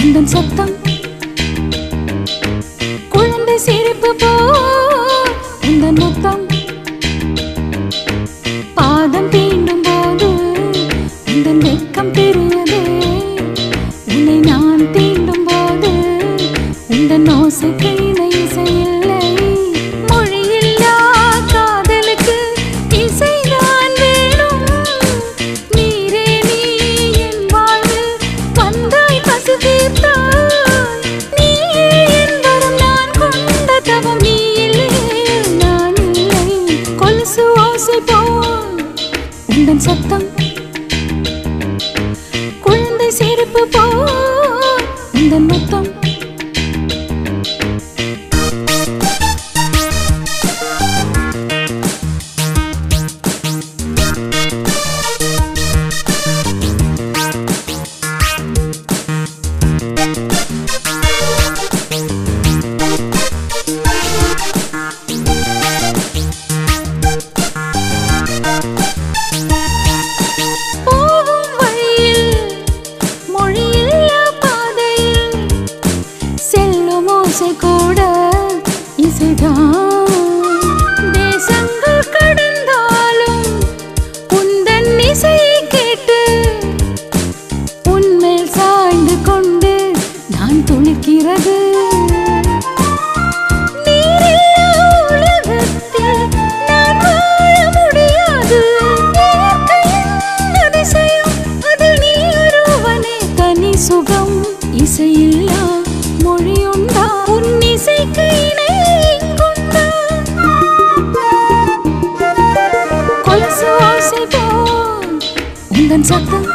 உந்தன் சத்தம் குழந்தை சிரிப்பு போ உந்தன் முத்தம் பாதம் தீண்டும் போது உந்தன் வெக்கம் தெரியுதே உன்னை நான் தீண்டும் போது உந்தன் ஓசைக்கு இணை இசையில்லை மொழியில்லா காதலுக்கு இசைதான் வேணும் நீரே நீ என் வாழ்வில் வந்தாய் பசி தீர்த்தாய் நீயே என் வரம் நான் கொண்ட தவம் நீ இல்லையே நான் இல்லை கொலுசு ஓசை போல் உந்தன் சத்தம் குழந்தை சிரிப்பு போல் உந்தன் முத்தம் போகும் வழியில் மொழியில்லா பாதையில் செல்லும் ஓசை கூட இசைதான் தேசங்கள் கடந்தாலும் உந்தன் இசையை கேட்டு உன்மேல் சாய்ந்து கொண்டு நான் துணிக்கிறது நீரில்லா உலகத்தில் நான் வாழ முடியாது. இயற்கையின் அதிசயம், அதில் நீ ஒருவனே தனி சுகம் இசையில்லா மொழியுண்டா உன் இசைக்கு இணை எங்குண்டா? கொலுசு ஓசை போல் உந்தன் சத்தம்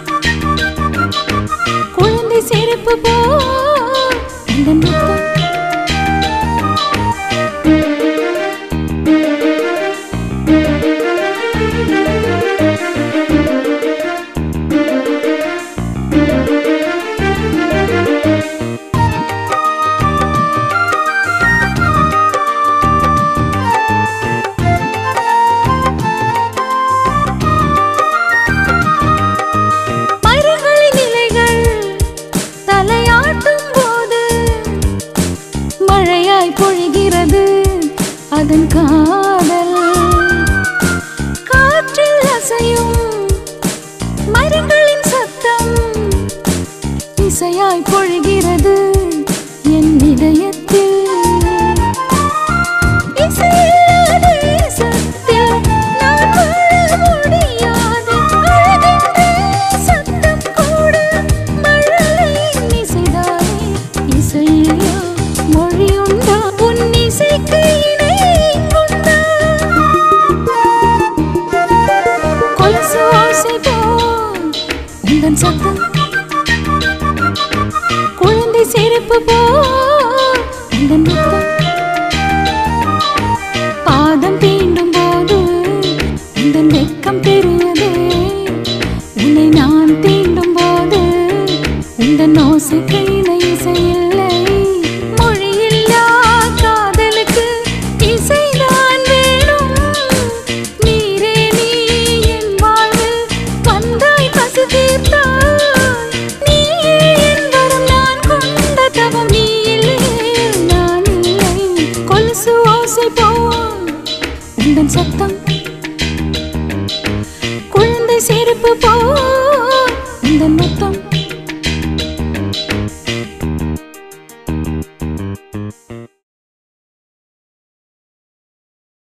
குழந்தை சிரிப்பு போல் உந்தன் முத்தம் மரங்களின் இலைகள் தலையாட்டும் போது மழையாய் பொழிகிறது அதன் காதல் காற்றில் அசையும் மரங்களின் சத்தம் இசையாய் பொழிகிறது என் இதயத்தில் இசையில்லாத தேசத்தில் நான் வாழ முடியாது. அழகின்ற சத்தம் கூட மழலையின் இசைதானே. இசையில்லா மொழியுண்டா? உன் இசைக்கு இணை எங்குண்டா? கொலுசு ஓசை போல் உந்தன் சத்தம் குழந்தை சிரிப்பு போல் உந்தன் முத்தம் பாதம் தீண்டும் போது உந்தன் வெக்கம் தெரியுதே உன்னை நான் தீண்டும் போது உந்தன் ஓசைக்கு இணை இசையில்லை மொழியில்லா காதலுக்கு இசைதான் வேணும் நீரே நீ என் வாழ்வில் வந்தாய் பசி தீர்த்தாய் நீயே என் வரம் நான் கொண்ட தவம் நீ இல்லையே நான் இல்லை கொலுசு ஓசை போல் உந்தன் சத்தம்